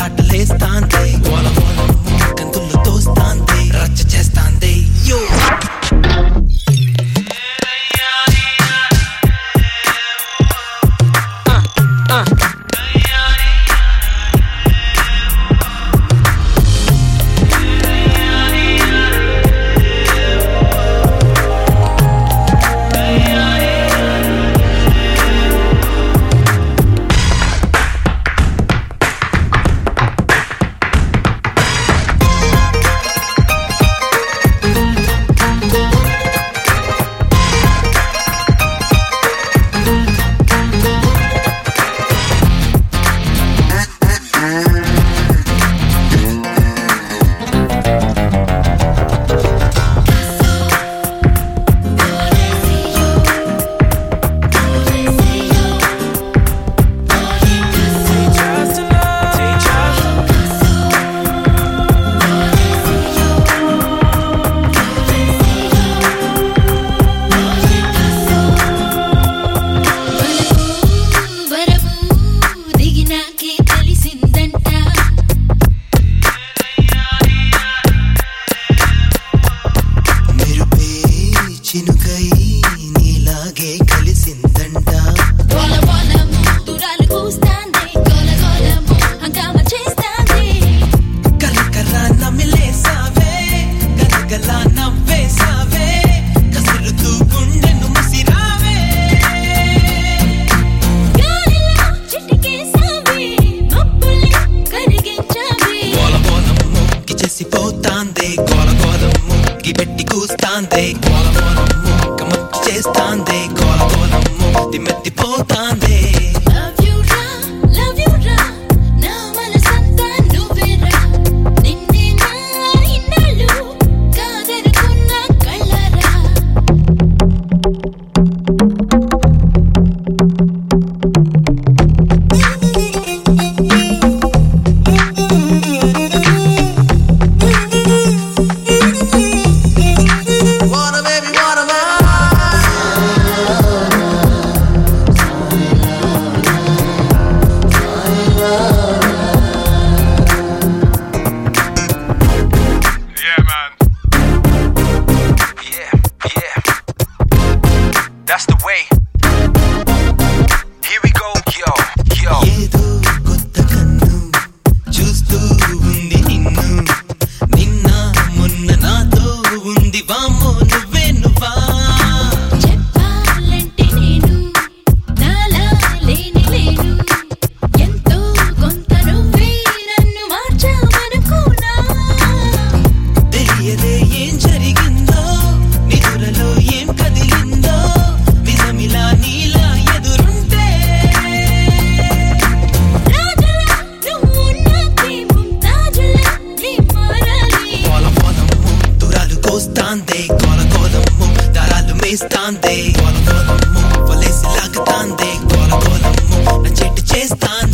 ఆటలేస్తాంది గోల గోలము కంతుల్లో తోస్తాంది రచ్చ చేస్తాంది యో వరము దిగినాకే తెలిసిందంట మెరుపే చినుకై నీలాగే కలిసిందంట గోల గోలము దురాలు కూస్తాంది గోల గోలము హంగామ చేస్తాంది కలకల నమిలేసావే గలగల నవ్వేసావే కసురుతూ గుండెను ముసిరావే గాలిలో చిటికేసావి మబ్బుల్ని కరిగించావి గోల గోలం ముక్కి చేసిపోతాందే గోల గోలం ముక్కి పెట్టి కూస్తాందే గోల గోలం ముక్క మక్కి చేస్తాందే గోల గోలం ముక్కి మెత్తిపోతాందే లవ్ యు రా లవ్ యు రా నా మనసంతా నువ్వేరా నిన్నే నా ఇన్నాళ్ళు కాదనుకున్న కళ్ళరా Wanna baby wanna Yeah, man. Yeah, yeah. That's the way. Here we go, yo, yo. ఏదో కొత్త కన్ను చూస్తూ ఉంది నిన్ను నిన్న మొన్న నాతో ఉంది వామ్మో నువ్వే నువ్వా చెప్పాలంటే నేను నాలా లేని లేను ఎంతో కొంత నువ్వే నన్ను మార్చావనుకున్నా తెలియదే ఏం జరిగిందో నిదురలో ఏం కదిలిందో విధమిలా నీలా ఎదురుంటే రాజులా నువ్వు నాకే ముంతాజులా నీ మారాలి కోల కోలమ్ము దురాలు కోస్తాందే కోల కోలమ్ము దారాలు మేస్తాందే కోల కోలమ్ము వలేసి లాగుతాందే కోల కోలమ్ము నా చెట్టు చేస్తాందే